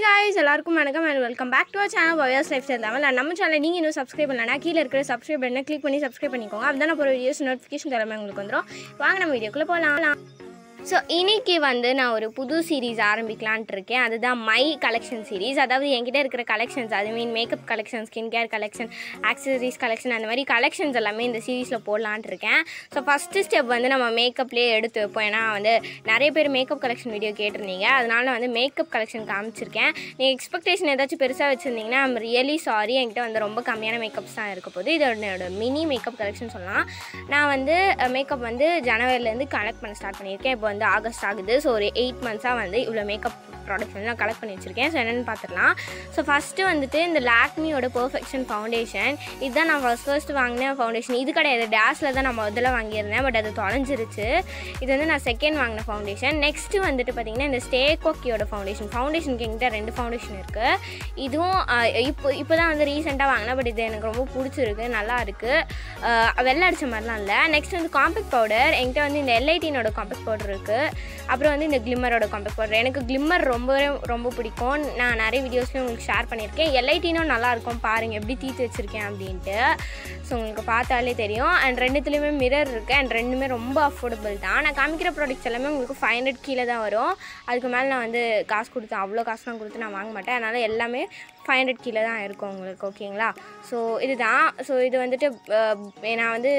guys எல்லாருக்கும் வணக்கம் and welcome back to our channel Fayas lifestyle level நம்ம channel நீங்கள் இன்னும் சப்ஸ்கிரைப் பண்ணலனா கீழே இருக்கிற சப்ஸ்கிரைப் பண்ணி கிளிக் பண்ணி சப்ஸ்கிரைப் பண்ணிக்கோங்க அப்பதான் நான் ஒரு வீடியோஸ் நோட்டிஃபிகேஷன் தரமே உங்களுக்கு வந்துடும் வாங்க நம்ம வீடியோக்குள்ளே போகலாம் ஸோ இன்னைக்கு வந்து நான் ஒரு புது சீரீஸ் ஆரம்பிக்கலான்ட்டு இருக்கேன் அதுதான் மை கலெக்ஷன் சீரீஸ் அதாவது என்கிட்ட இருக்கிற கலெக்ஷன்ஸ் அது mean makeup collection skin care collection accessories collection அந்த மாதிரி கலெக்ஷன்ஸ் எல்லாமே இந்த சீரீஸில் போடலான்ட்டு இருக்கேன் ஸோ ஃபஸ்ட்டு ஸ்டெப் வந்து நம்ம மேக்கப்லேயே எடுத்து வைப்போம் ஏன்னா வந்து நிறைய பேர் மேக்கப் கலெக்ஷன் வீடியோ கேட்டிருந்தீங்க அதனால நான் வந்து மேக்கப் கலெக்ஷன் காமிச்சிருக்கேன் நீங்கள் எக்ஸ்பெக்டேஷன் ஏதாச்சும் பெருசாக வச்சுருந்தீங்கன்னா ஐம் ரியலி சாரி என்கிட்ட வந்து ரொம்ப கம்மியான மேக்கப்ஸ் தான் இருக்க போகுது இது என்னோட மினி மேக்கப் கலெக்ஷன் சொல்லலாம் நான் வந்து மேக்கப் வந்து ஜனவரிலேருந்து கலெக்ட் பண்ண ஸ்டார்ட் பண்ணியிருக்கேன் இப்போ வந்து ஆகஸ்ட் ஆகுது ஸோ ஒரு எயிட் மந்த்ஸாக வந்து இவ்வளோ மேக்கப் ப்ராடக்ட்ஸ் வந்து நான் கலெக்ட் பண்ணி வச்சுருக்கேன் ஸோ என்னென்னு பார்த்துக்கலாம் ஸோ ஃபஸ்ட்டு வந்துட்டு இந்த லாக்மியோட பர்ஃபெக்ஷன் ஃபவுண்டேஷன் இதுதான் நான் ஃபஸ்ட் ஃபர்ஸ்ட் வாங்கின ஃபவுண்டேஷன் இது கிடையாது டேஸில் தான் நான் முதல்ல வாங்கியிருந்தேன் பட் அது தொலைஞ்சிருச்சு இது வந்து நான் செகண்ட் வாங்கின ஃபவுண்டேஷன் நெக்ஸ்ட்டு வந்துட்டு பார்த்தீங்கன்னா இந்த ஸ்டே கோக்கியோட ஃபவுண்டேஷன் ஃபவுண்டேஷனுக்கு எங்கிட்ட ரெண்டு ஃபவுண்டேஷன் இருக்குது இதுவும் ஆஹ், இப்போ இப்போ தான் வந்து ரீசெண்டாக வாங்கினேன் பட் இது எனக்கு ரொம்ப பிடிச்சிருக்கு நல்லா இருக்குது வெள்ளை அடிச்ச மாதிரிலாம் இல்லை நெக்ஸ்ட் வந்து காம்பேக்ட் பவுடர் என்கிட்ட வந்து இந்த எல்ஐடினோட காம்பேக்ட் பவுடர் இருக்குது அப்புறம் வந்து இந்த கிளிம்மரோட காம்பேக்ட் பவுடர் எனக்கு கிளிம்மர் ரொம்பவே ரொம்ப பிடிக்கும் நான் நிறைய வீடியோஸ்லேயும் உங்களுக்கு ஷேர் பண்ணியிருக்கேன் எல்ஐடினும் நல்லாயிருக்கும் பாருங்கள் எப்படி தீத்து வச்சுருக்கேன் அப்படின்ட்டு ஸோ உங்களுக்கு பார்த்தாலே தெரியும் அண்ட் ரெண்டுத்துலேயுமே மிரர் இருக்குது அண்ட் ரெண்டுமே ரொம்ப அஃபோர்டபுள் தான் நான் காமிக்கிற ப்ராடக்ட்ஸ் எல்லாமே உங்களுக்கு ஃபைவ் ஹண்ட்ரட் கீழே தான் வரும் அதுக்கு மேலே நான் வந்து காசு கொடுத்து அவ்வளோ காசுலாம் கொடுத்து நான் வாங்க மாட்டேன் அதனால் எல்லாமே ஃபைவ் ஹண்ட்ரட் கீழே தான் இருக்கும் உங்களுக்கு ஓகேங்களா ஸோ இதுதான் ஸோ இது வந்துட்டு அஹ், நான் வந்து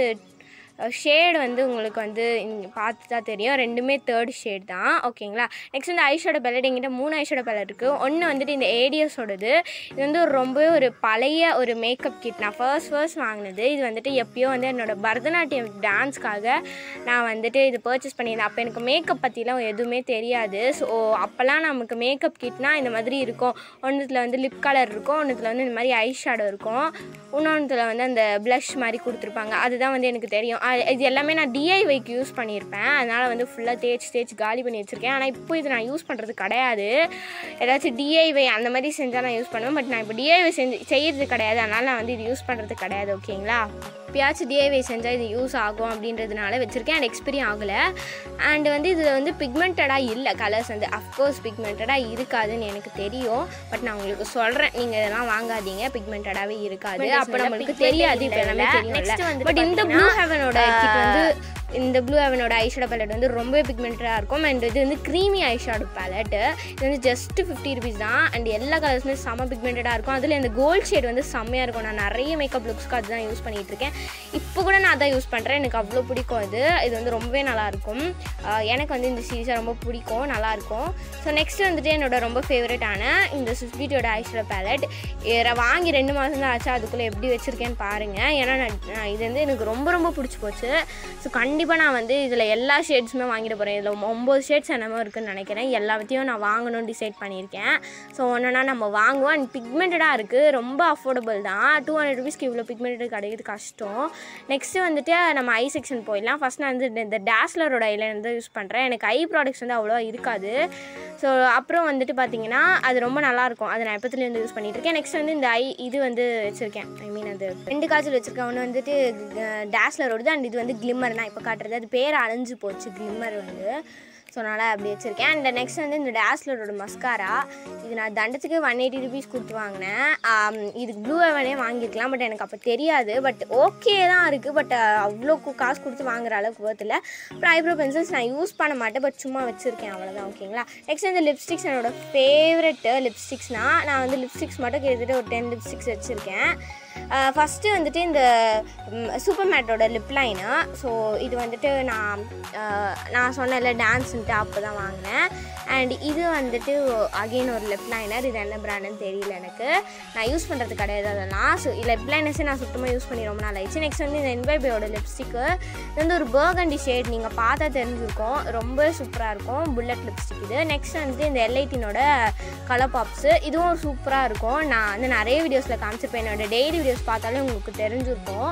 ஷேட் வந்து உங்களுக்கு வந்து இங்க பார்த்து தான் தெரியும் ரெண்டுமே தேர்ட் ஷேட் தான் ஓகேங்களா நெக்ஸ்ட் இந்த ஐஷோட பேலட் எங்கிட்ட மூணு ஐஷோட பேலட் இருக்குது ஒன்று வந்துட்டு இந்த ஏடிஎஸோடது இது வந்து ஒரு ரொம்பவே ஒரு பழைய ஒரு மேக்கப் கிட் நான் ஃபர்ஸ்ட் ஃபர்ஸ்ட் வாங்கினது இது வந்துட்டு எப்பயோ வந்து என்னோட பரதநாட்டியம் டான்ஸ்க்காக நான் வந்துட்டு இது பர்ச்சேஸ் பண்ணியிருந்தேன் அப்போ எனக்கு மேக்கப் பற்றிலாம் எதுவுமே தெரியாது ஸோ அப்போல்லாம் நமக்கு மேக்கப் கிட்னா இந்த மாதிரி இருக்கும் ஒன்றுத்தில் வந்து லிப் கலர் இருக்கும் ஒன்றுத்தில் வந்து இந்த மாதிரி ஐ ஷேடோ இருக்கும் இன்னொன்றுத்தில் வந்து அந்த ப்ளஷ் மாதிரி கொடுத்துருப்பாங்க அதுதான் வந்து எனக்கு தெரியும் அது- இது எல்லாமே நான் டிஐவைக்கு யூஸ் பண்ணியிருப்பேன் அதனால் வந்து ஃபுல்லாக தேய்ச்சி தேய்ச்சி காலி பண்ணி வச்சுருக்கேன் ஆனால் இப்போ இது நான் யூஸ் பண்ணுறது கிடையாது ஏதாச்சும் டிஐவை அந்த மாதிரி செஞ்சால் நான் யூஸ் பண்ணுவேன் பட் நான் இப்போ டிஐவை செஞ்சு செய்கிறது கிடையாது அதனால் நான் வந்து இது யூஸ் பண்ணுறது கிடையாது ஓகேங்களா எப்பயாச்சும் டிஐவை செஞ்சால் இது யூஸ் ஆகும் அப்படின்றதுனால வச்சுருக்கேன் அண்ட் எக்ஸ்பீரி ஆகலை அண்ட் வந்து இதில் வந்து பிக்மெண்டடாக இல்லை கலர்ஸ் வந்து அஃப்கோர்ஸ் பிக்மெண்டடாக இருக்காதுன்னு எனக்கு தெரியும் பட் நான் உங்களுக்கு சொல்கிறேன் நீங்கள் இதெல்லாம் வாங்காதீங்க பிக்மெண்டடாகவே இருக்காது அப்போ நம்மளுக்கு தெரியாது இப்போ எல்லாமே தெரியும் பட் இந்த ப்ளூ ஹெவனோட கிட் வந்து இந்த ப்ளூ ஹெவனோட ஐஷேடோ பேலட் வந்து ரொம்பவே பிக்மெண்டடாக இருக்கும் அண்ட் இது வந்து க்ரீமி ஐஷேடோ பேலட்டு இது வந்து ஜஸ்ட் ஃபிஃப்டி ருபீஸ் தான் அண்ட் எல்லா கலர்ஸுமே செம்ம பிக்மெண்டடாக இருக்கும் அதில் இந்த கோல்ட் ஷேட் வந்து செம்மையாக இருக்கும் நான் நிறைய மேக்கப் லுக்ஸ்க்கு அதுதான் யூஸ் பண்ணிகிட்டு இருக்கேன் இப்போ கூட நான் அதான் யூஸ் பண்ணுறேன் எனக்கு அவ்வளோ பிடிக்கும் அது இது வந்து ரொம்பவே நல்லாயிருக்கும் ஆஹ் எனக்கு வந்து இந்த சீரீஸாக ரொம்ப பிடிக்கும் நல்லாயிருக்கும் ஸோ நெக்ஸ்ட் வந்துட்டு என்னோட ரொம்ப ஃபேவரட்டான இந்த சுஸ்பிட்டியோட ஐஷேடோ பேலட் வாங்கி ரெண்டு மாதம் தான் ஆச்சு அதுக்குள்ளே எப்படி வச்சுருக்கேன்னு பாருங்கள் ஏன்னா நான் நான் இது வந்து எனக்கு ரொம்ப ரொம்ப பிடிச்சி போச்சு ஸோ கண்டிப்பாக நான் வந்து இதில் எல்லா ஷேட்ஸுமே வாங்கிட்டு போகிறேன் இதில் ஒம்பது ஷேட்ஸ் என்னமோ இருக்குன்னு நினைக்கிறேன் எல்லாத்தையும் நான் வாங்கணும்னு டிசைட் பண்ணியிருக்கேன் ஸோ ஒன்றுனா நம்ம வாங்குவோம் அண்ட் பிக்மெண்டடாக இருக்குது ரொம்ப அஃபோர்டபுள் தான் டூ ஹண்ட்ரட் ருபீஸ்க்கு இவ்வளோ பிக்மெண்டட் கிடைக்கிறது கஷ்டம் நெக்ஸ்ட்டு வந்துட்டு நம்ம ஐ செக்ஷன் போயிடலாம் ஃபஸ்ட் நான் வந்து இந்த- இந்த டேஸ்லரோட ஐலைனர் தான் யூஸ் பண்ணுறேன் எனக்கு ஐ ப்ராடக்ட்ஸ் வந்து அவ்வளோவா இருக்காது ஸோ அப்புறம் வந்துட்டு பார்த்தீங்கன்னா அது ரொம்ப நல்லாயிருக்கும் அதை நான் எப்பத்துலேருந்து யூஸ் பண்ணிட்டு இருக்கேன் நெக்ஸ்ட் வந்து இந்த ஐ இது வந்து வச்சுருக்கேன் ஐ மீன் அது ரெண்டு காய்ச்சல் வச்சுருக்கேன் ஒன்று வந்துட்டு டேஸ்லரோடது அண்ட் இது வந்து கிளிம்மர் நான் இப்போ காட்டுறது அது பேர் அழிஞ்சு போச்சு கிளிம்மர் வந்து ஸோ அதனால் அப்படி வச்சுருக்கேன் அண்ட் நெக்ஸ்ட் வந்து இந்த டேஸ்லரோட மஸ்காரா இது நான் தண்டத்துக்கு ஒன் எயிட்டி ருபீஸ் கொடுத்து வாங்கினேன் ஆம், இதுக்கு ப்ளூ ஹெவனே வாங்கியிருக்கலாம் பட் எனக்கு அப்போ தெரியாது பட் ஓகே தான் இருக்குது பட் அவ்வளோ கு- காசு கொடுத்து வாங்குற அளவுக்கு worth இல்லை அப்புறம் ஐப்ரோ பென்சில்ஸ் நான் யூஸ் பண்ண மாட்டேன் பட் சும்மா வச்சுருக்கேன் அவ்வளோதான் ஓகேங்களா நெக்ஸ்ட் இந்த லிப்ஸ்டிக்ஸ் என்னோட ஃபேவரெட்டு லிப்ஸ்டிக்ஸ்னால் நான் வந்து லிப்ஸ்டிக்ஸ் மட்டும் கிட்டத்தட்ட ஒரு டென் லிப்ஸ்டிக்ஸ் வச்சுருக்கேன் ஃபஸ்ட்டு வந்துட்டு இந்த சூப்பர் மேட்டோட லிப் லைனு ஸோ இது வந்துட்டு நான் அஹ், நான் சொன்னேன்ல டான்ஸுன்ட்டு அப்போ தான் வாங்கினேன் அண்ட் இது வந்துட்டு அகெயின் ஒரு லிப் லைனர் இது என்ன பிராண்டுன்னு தெரியல எனக்கு நான் யூஸ் பண்ணுறது கிடையாது அதெல்லாம் ஸோ லிப் லைனர்ஸே நான் சுத்தமாக யூஸ் பண்ணி ரொம்ப நாள் ஆயிடுச்சு நெக்ஸ்ட் வந்து இந்த என்வைபையோட லிப்ஸ்டிக்கு இது வந்து ஒரு பர்கண்டி ஷேட் நீங்கள் பார்த்தா தெரிஞ்சிருக்கும் ரொம்ப சூப்பராக இருக்கும் புல்லட் லிப்ஸ்டிக் இது நெக்ஸ்ட் வந்துட்டு இந்த எல்ஐட்டினோட கலர் பாப்ஸு இதுவும் சூப்பராக இருக்கும் நான் வந்து நிறைய வீடியோஸில் காமிச்சிருப்பேன் என்னோட டெய்லி வீடியோஸ் பார்த்தாலே உங்களுக்கு தெரிஞ்சிருக்கும்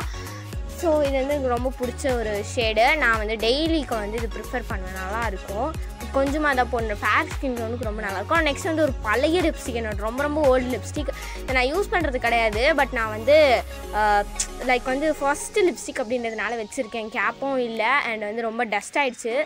ஸோ இது வந்து எனக்கு ரொம்ப பிடிச்ச ஒரு ஷேடு நான் வந்து டெய்லிக்கு வந்து இது ப்ரிஃபர் பண்ணுவேன் நல்லா இருக்கும் கொஞ்சமாக தான் போடணும் ஃபேர் ஸ்கின் டோனுக்கு ரொம்ப நல்லாயிருக்கும் நெக்ஸ்ட் வந்து ஒரு பழைய லிப்ஸ்டிக் என்னோட ரொம்ப ரொம்ப ஓல்டு லிப்ஸ்டிக் இதை நான் யூஸ் பண்ணுறது கிடையாது பட் நான் வந்து லைக் வந்து ஃபஸ்ட்டு லிப்ஸ்டிக் அப்படின்றதுனால வச்சுருக்கேன் கேப்பும் இல்லை அண்ட் வந்து ரொம்ப டஸ்ட் ஆயிடுச்சு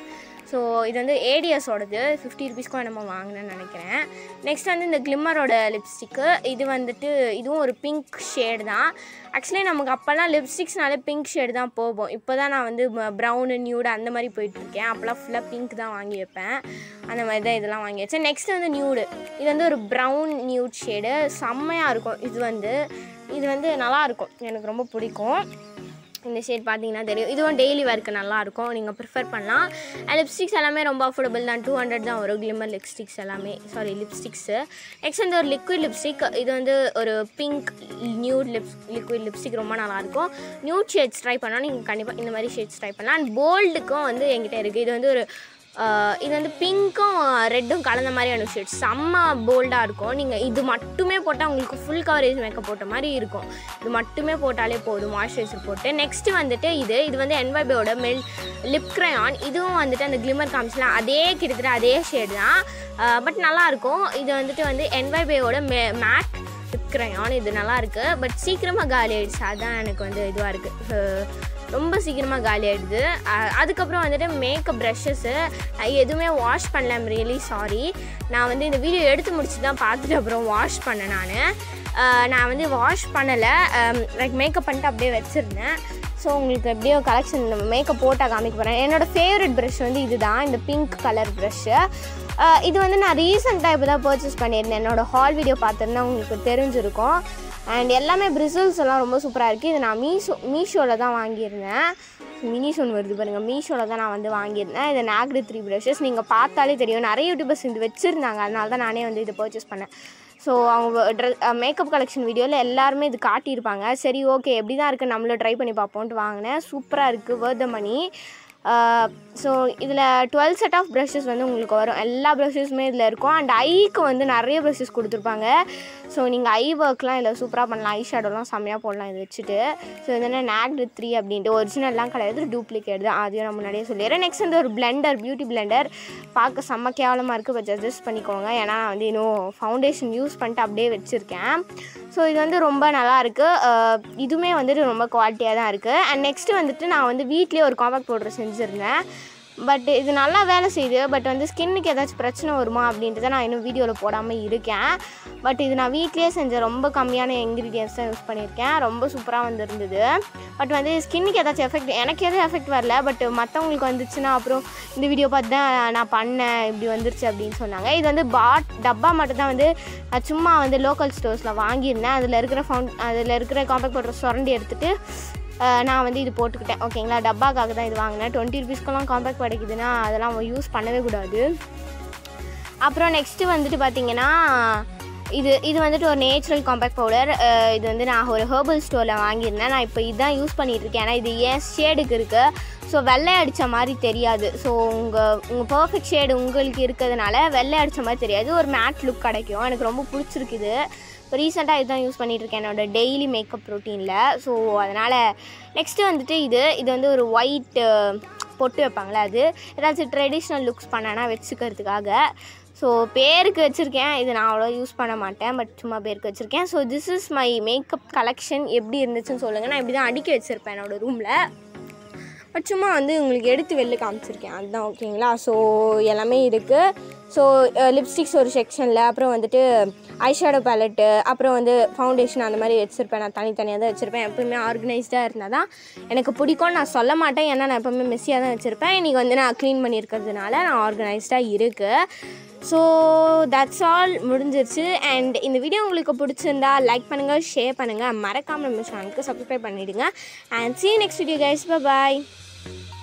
ஸோ இது வந்து ஏடிஎஸோடது ஃபிஃப்டி ருபீஸ்க்கும் என்னமோ வாங்கினேன்னு நினைக்கிறேன் நெக்ஸ்ட் வந்து இந்த கிளிம்மரோட லிப்ஸ்டிக்கு இது வந்துட்டு இதுவும் ஒரு பிங்க் ஷேடு தான் ஆக்சுவலி நமக்கு அப்போல்லாம் லிப்ஸ்டிக்ஸ்னாலே பிங்க் ஷேடு தான் போகும் இப்போ தான் நான் வந்து ப்ரௌனு நியூடு அந்த மாதிரி போயிட்டுருக்கேன் அப்போல்லாம் ஃபுல்லாக பிங்க் தான் வாங்கி வைப்பேன் அந்த மாதிரி தான் இதெல்லாம் வாங்கி வச்சேன் நெக்ஸ்ட் வந்து நியூடு இது வந்து ஒரு ப்ரௌன் நியூட் ஷேடு செம்மையாக இருக்கும் இது வந்து இது வந்து நல்லாயிருக்கும் எனக்கு ரொம்ப பிடிக்கும் இந்த ஷேட் பார்த்தீங்கன்னா தெரியும் இதுவும் டெய்லி ஒர்க்கு நல்லாயிருக்கும் நீங்கள் ப்ரிஃபர் பண்ணலாம் லிப்ஸ்டிக்ஸ் எல்லாமே ரொம்ப அஃபோர்டபுள் தான் டூ ஹண்ட்ரட் தான் வரும் கிளிமர் லிப்ஸ்டிக்ஸ் எல்லாமே சாரி லிப்ஸ்டிக்ஸு நெக்ஸ்ட் வந்து ஒரு லிக்விட் லிப்ஸ்டிக் இது வந்து ஒரு pink nude lips liquid lipstick ரொம்ப நல்லாயிருக்கும் நியூட் ஷேட்ஸ் ட்ரை பண்ணால் நீங்கள் கண்டிப்பாக இந்த மாதிரி ஷேட்ஸ் ட்ரை பண்ணலாம் அண்ட் போல்டுக்கும் வந்து என்கிட்ட இருக்குது இது வந்து ஒரு ஆஹ் இது வந்து பிங்க்கும் ரெட்டும் கலந்த மாதிரியான ஷேட் செம்ம போல்டாக இருக்கும் நீங்கள் இது மட்டுமே போட்டால் உங்களுக்கு ஃபுல் கவரேஜ் மேக்கப் போட்ட மாதிரி இருக்கும் இது மட்டுமே போட்டாலே போதும் மாய்ஸ்சரைசர் போட்டு நெக்ஸ்ட்டு வந்துட்டு இது இது வந்து என்வைபோட மெல் லிப் க்ரையான் இதுவும் வந்துட்டு அந்த கிளிமர் காமிச்சலாம் அதே கிட்டத்தட்ட அதே ஷேடு தான் பட் நல்லாயிருக்கும் இது வந்துட்டு வந்து என்வைபேயோட மே மேட் லிப் க்ரையான் இது நல்லா இருக்கு பட் சீக்கிரமாக காலி ஆயிடுச்சு அதான் எனக்கு வந்து இதுவாக இருக்குது ரொம்ப சீக்கிரமாக காலி ஆயிடுது அஹ் அதுக்கப்புறம் வந்துட்டு மேக்கப் ப்ரஷஸ்ஸு எதுவுமே வாஷ் பண்ணல ஐம் ரியலி சாரி நான் வந்து இந்த வீடியோ எடுத்து முடிச்சு தான் பார்த்துட்டு அப்புறம் வாஷ் பண்ணேன் நான் நான் வந்து வாஷ் பண்ணலை லைக் மேக்கப் பண்ணிட்டு அப்படியே வச்சுருந்தேன் ஸோ உங்களுக்கு எப்படியோ கலெக்ஷன் மேக்கப் போட்டால் காமிக்க போகிறேன் என்னோடய ஃபேவரட் ப்ரஷ் வந்து இதுதான் இந்த பிங்க் கலர் ப்ரஷ்ஷு இது வந்து நான் ரீசெண்டாக இப்போ தான் பர்ச்சேஸ் பண்ணியிருந்தேன் என்னோடய ஹால் வீடியோ பார்த்துருந்தா உங்களுக்கு தெரிஞ்சிருக்கும் அண்ட் எல்லாமே பிரிசல்ஸ் எல்லாம் ரொம்ப சூப்பராக இருக்குது இது நான் மீஷோ மீஷோவில் தான் வாங்கியிருந்தேன் மினிஷோன் வருது பாருங்கள் மீஷோவில் தான் நான் வந்து வாங்கியிருந்தேன் இது நாக்டு த்ரீ ப்ரஷஸ் நீங்கள் பார்த்தாலே தெரியும் நிறைய யூடியூபர்ஸ் இது வச்சுருந்தாங்க அதனால தான் நானே வந்து இதை பர்ச்சேஸ் பண்ணேன் ஸோ அவங்க ட்ரெஸ் மேக்கப் கலெக்ஷன் வீடியோவில் எல்லாருமே இது காட்டியிருப்பாங்க சரி ஓகே எப்படி தான் இருக்குது நம்மளும் ட்ரை பண்ணி பார்ப்போன்ட்டு வாங்கினேன் சூப்பராக இருக்குது worth the மணி ஸோ இதில் டுவெல் செட் ஆஃப் ப்ரஷஸ் வந்து உங்களுக்கு வரும் எல்லா ப்ரஷஸுமே இதில் இருக்கும் அண்ட் ஐக்கு வந்து நிறைய ப்ரஷஸ் கொடுத்துருப்பாங்க ஸோ நீங்கள் ஐ ஒர்க்லாம் இதில் சூப்பராக பண்ணலாம் ஐ ஷேடோலாம் செம்மையாக போடலாம் இது வச்சுட்டு ஸோ இது என்ன நாக்டு த்ரீ அப்படின்ட்டு ஒரிஜினல்லாம் கிடையாது டூப்ளிகேட் தான் அதையும் நான் முன்னாடியே சொல்லிடுறேன் நெக்ஸ்ட் வந்து ஒரு பிளெண்டர் பியூட்டி பிளெண்டர் பார்க்க செம்ம கேவலமாக இருக்குது பட் அட்ஜஸ்ட் பண்ணிக்கோங்க ஏன்னா நான் வந்து இன்னும் ஃபவுண்டேஷன் யூஸ் பண்ணிட்டு அப்படியே வச்சுருக்கேன் ஸோ இது வந்து ரொம்ப நல்லா இருக்குது இதுவுமே வந்துட்டு ரொம்ப குவாலிட்டியாக தான் இருக்குது அண்ட் நெக்ஸ்ட்டு வந்துட்டு நான் வந்து வீட்லேயே ஒரு காம்பேக்ட் பவுடர் செஞ்சுருந்தேன் பட் இது நல்லா வேலை செய்யுது பட் வந்து ஸ்கின்னுக்கு ஏதாச்சும் பிரச்சனை வருமா அப்படின்றத நான் இன்னும் வீடியோவில் போடாமல் இருக்கேன் பட் இது நான் வீட்லேயே செஞ்ச ரொம்ப கம்மியான இன்க்ரீடியன்ஸ் தான் யூஸ் பண்ணியிருக்கேன் ரொம்ப சூப்பராக வந்துருந்தது பட் வந்து ஸ்கின்னுக்கு ஏதாச்சும் எஃபெக்ட் எனக்கு எதுவும் எஃபெக்ட் வரல பட் மற்றவங்களுக்கு வந்துச்சுன்னா அப்புறம் இந்த வீடியோ பார்த்து தான் நான் பண்ணேன் இப்படி வந்துருச்சு அப்படின்னு சொன்னாங்க இது வந்து பாட் டப்பா மட்டும் தான் வந்து நான் சும்மா வந்து லோக்கல் ஸ்டோர்ஸில் வாங்கியிருந்தேன் அதில் இருக்கிற ஃபவுண்ட் அதில் இருக்கிற காம்பேக்ட் பவுடர் சுரண்டி எடுத்துகிட்டு அஹ் நான் வந்து இது போட்டுக்கிட்டேன் ஓகேங்களா டப்பாக்காக தான் இது வாங்கினேன் டுவெண்ட்டி ருபீஸ்க்கெல்லாம் காம்பேக்ட் கிடைக்குதுன்னா அதெல்லாம் யூஸ் பண்ணவே கூடாது அப்புறம் நெக்ஸ்ட்டு வந்துட்டு பார்த்தீங்கன்னா இது இது வந்துட்டு ஒரு நேச்சுரல் காம்பேக்ட் பவுடர் இது வந்து நான் ஒரு ஹெர்பல் ஸ்டோரில் வாங்கியிருந்தேன் நான் இப்போ இதுதான் யூஸ் பண்ணிட்டு இருக்கேன் ஏன்னா இது ஏன் ஷேடுக்கு இருக்குது ஸோ வெள்ளை அடித்த மாதிரி தெரியாது ஸோ உங்கள் உங்கள் பர்ஃபெக்ட் ஷேடு உங்களுக்கு இருக்கிறதுனால வெள்ளை அடித்த மாதிரி தெரியாது ஒரு மேட் லுக் கிடைக்கும் எனக்கு ரொம்ப பிடிச்சிருக்கு இது இப்போ ரீசெண்டாக இதுதான் யூஸ் பண்ணிட்டு இருக்கேன் என்னோட டெய்லி மேக்கப் ருட்டீனில் ஸோ அதனால் நெக்ஸ்ட்டு வந்துட்டு இது இது வந்து ஒரு ஒயிட் பொட்டு வைப்பாங்களே அது ஏதாச்சும் ட்ரெடிஷ்னல் லுக்ஸ் பண்ணனா வச்சுக்கிறதுக்காக ஸோ பேருக்கு வச்சுருக்கேன் இது நான் அவ்வளோ யூஸ் பண்ண மாட்டேன் பட் சும்மா பேருக்கு வச்சுருக்கேன் so this is my makeup collection எப்படி இருந்துச்சுன்னு சொல்லுங்கள் நான் இப்படி தான் அடுக்கி வச்சுருப்பேன் என்னோடய ரூமில் பட் சும்மா வந்து உங்களுக்கு எடுத்து வெளில காமிச்சிருக்கேன் அதுதான் ஓகேங்களா ஸோ எல்லாமே இருக்குது ஸோ லிப்ஸ்டிக்ஸ் ஒரு செக்ஷனில் அப்புறம் வந்துட்டு ஐஷேடோ பேலட்டு அப்புறம் வந்து ஃபவுண்டேஷன் அந்த மாதிரி வச்சுருப்பேன் நான் தனித்தனியாக தான் வச்சுருப்பேன் எப்பவுமே ஆர்கனைஸ்டாக இருந்தால் தான் எனக்கு பிடிக்கும்னு நான் சொல்ல மாட்டேன் ஏன்னா நான் எப்பவுமே மெஸ்ஸியாக தான் வச்சுருப்பேன் இன்றைக்கி வந்து நான் க்ளீன் பண்ணியிருக்கிறதுனால நான் ஆர்கனைஸ்டாக இருக்குது ஸோ தட்ஸ் ஆல் முடிஞ்சிருச்சு அண்ட் இந்த வீடியோ உங்களுக்கு பிடிச்சிருந்தா லைக் பண்ணுங்கள் ஷேர் பண்ணுங்கள் மறக்காமல் நம்ம சேனலுக்கு சப்ஸ்கிரைப் பண்ணிவிடுங்க and see you next video guys bye bye